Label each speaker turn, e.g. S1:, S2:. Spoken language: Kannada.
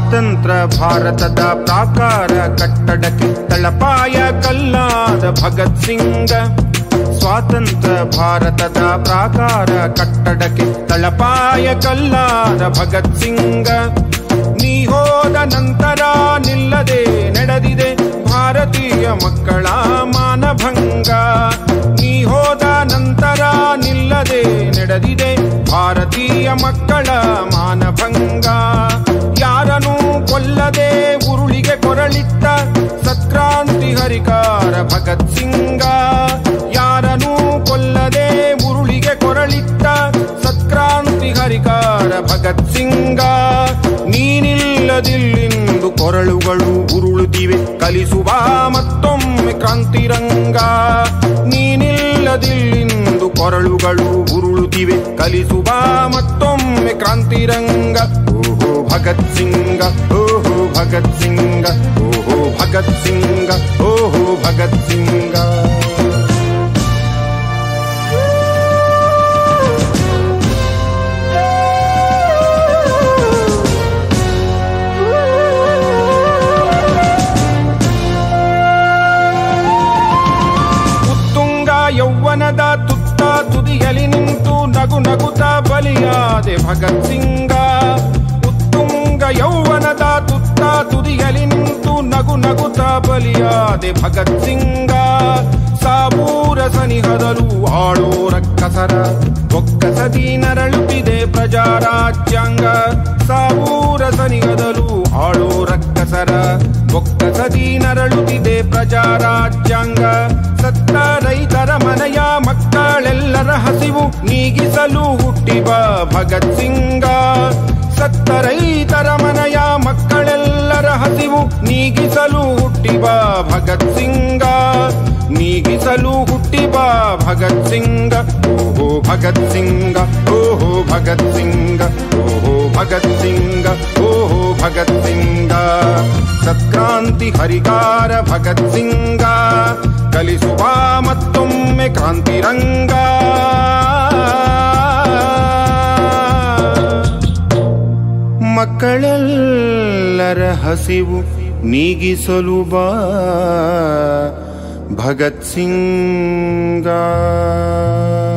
S1: ಸ್ವಾತಂತ್ರ್ಯ ಭಾರತದ ಪ್ರಾಕಾರ ಕಟ್ಟಡಕ್ಕೆ ತಳಪಾಯ ಕಲ್ಲಾದ ಭಗತ್ ಸಿಂಗ ಸ್ವಾತಂತ್ರ್ಯ ಭಾರತದ ಪ್ರಾಕಾರ ಕಟ್ಟಡಕ್ಕೆ ತಳಪಾಯ ಕಲ್ಲಾದ ಭಗತ್ ಸಿಂಗ ನೀ ಹೋದ ನಂತರ ನಿಲ್ಲದೆ ನಡೆದಿದೆ ಭಾರತೀಯ ಮಕ್ಕಳ ಮಾನಭಂಗ ನೀ ಹೋದ ನಂತರ ನಿಲ್ಲದೆ ನಡೆದಿದೆ ಭಾರತೀಯ ಮಕ್ಕಳ ಮಾನಭಂಗ ಯಾರನೂ ಕೊಲ್ಲದೆ ಉರುಳಿಗೆ ಕೊರಳಿಟ್ಟ ಸತ್ಕ್ರಾಂತಿ ಹರಿಕಾರ ಭಗತ್ ಸಿಂಗ ಯಾರನೂ ಕೊಲ್ಲದೆ ಉರುಳಿಗೆ ಕೊರಳಿಟ್ಟ ಸತ್ಕ್ರಾಂತಿ ಹರಿಕಾರ ಭಗತ್ ಸಿಂಗ ನೀನಿಲ್ಲದಿಲ್ಲಿಂದು ಕೊರಳುಗಳು ಉರುಳುತ್ತಿವೆ ಕಲಿಸುವ ಮತ್ತೊಮ್ಮೆ ಕ್ರಾಂತಿರಂಗ ನೀನಿಲ್ಲದಿಲ್ಲಿಂದು ಕೊರಳುಗಳು ಉರುಳುತ್ತಿವೆ ಕಲಿಸುವ ಮತ್ತೊಮ್ಮೆ ಕ್ರಾಂತಿರಂಗ ಓಹೋ ಭಗತ್ ಸಿಂಗ ಓಹೋ ಭಗತ್ ಸಿಂಗ ಓಹೋ ಭಗತ್ ಸಿಂಗ ಓಹೋ ಭಗತ್ ಸಿಂಗ ಉತ್ತುಂಗ ಯೌವನದ ತುತ್ತ ತುದಿಯಲಿ ನಿಂತು ನಗು ನಗುತ್ತ ಬಲಿಯಾದೆ ಭಗತ್ ಸಿಂಗ ಉತ್ತುಂಗ ಯೌವನದ ತುತ್ತ ತುದಿಯಲಿ ನಿಂತು ನಗು ನಗುತ್ತ ಬಲಿಯಾದೆ ಭಗತ್ ಸಿಂಗ ಸಾಬೂರ ಸನಿಹದಲು ಆಳೋ ರಕ್ಕಸರ ಒಕ್ಕಸದಿ ನರಳುತ್ತಿದೆ ಪ್ರಜಾರಾಜ್ಯಾಂಗ ಸಾಬೂರ ಸನಿಹದಲು ಆಳೋ ರಕ್ಕಸರ ಒಕ್ಕಸದಿ ನರಳುತ್ತಿದೆ ಪ್ರಜಾರಾಜ್ಯಾಂಗ ಸತ್ತ ರೈತರ ಮನೆಯ ಮಕ್ಕಳೆಲ್ಲರ ಹಸಿವು ನೀಗಿಸಲು ಹುಟ್ಟಿಬ ಭಗತ್ ಸಿಂಗ ಸತ್ತ ರೈತರ ಮನೆಯ ಮಕ್ಕಳೆಲ್ಲರ ಹಸಿವು ನೀಗಿಸಲು ಹುಟ್ಟಿಬ ಭಗತ್ ಸಿಂಗ ನೀಗಿಸಲು ಹುಟ್ಟಿಬ ಭಗತ್ ಸಿಂಗ ಓಹೋ ಭಗತ್ ಸಿಂಗ ಓಹೋ ಭಗತ್ ಸಿಂಗ ಓಹೋ ಭಗತ್ ಸಿಂಗ ಓಹೋ ಭಗತ್ ಸಿಂಗ ಸತ್ಕ್ರಾಂತಿ ಹರಿಕಾರ ಭಗತ್ ಸಿಂಗ ಕಲಿಸುವ ಮತ್ತೊಮ್ಮೆ ಕ್ರಾಂತಿರಂಗ ಮಕ್ಕಳೆಲ್ಲರ ಹಸಿವು ನೀಗಿಸಲು ಬಾ ಭಗತ್ ಸಿಂಗ